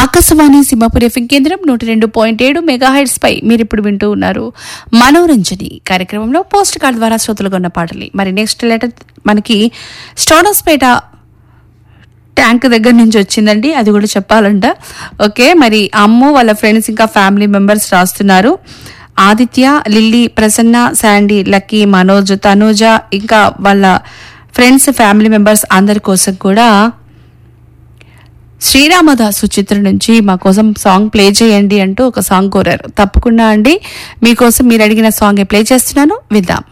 Akashvani Simhapuri FM కేంద్రం నూట రెండు పాయింట్ ఏడు మెగాహెడ్స్ పై మీరు ఇప్పుడు వింటూ ఉన్నారు మనోరంజని కార్యక్రమంలో పోస్ట్ కార్డ్ ద్వారా శ్రోతలుగా ఉన్న పాటలు మరి నెక్స్ట్ లెటర్ మనకి స్టోనస్పేట ట్యాంక్ దగ్గర నుంచి వచ్చిందండి అది కూడా చెప్పాలంట ఓకే మరి అమ్ము వాళ్ళ ఫ్రెండ్స్ ఇంకా ఫ్యామిలీ మెంబర్స్ రాస్తున్నారు Aditya Lilly Prasanna Sandy Lucky Manoj Tanuja ఇంకా వాళ్ళ ఫ్రెండ్స్ ఫ్యామిలీ మెంబర్స్ అందరి కోసం కూడా శ్రీరామదాసు చిత్రం నుంచి మా కోసం సాంగ్ ప్లే చేయండి అంటూ ఒక సాంగ్ కోరారు తప్పకుండా అండి మీకోసం మీరు అడిగిన సాంగ్ ప్లే చేస్తున్నాను విద్దాం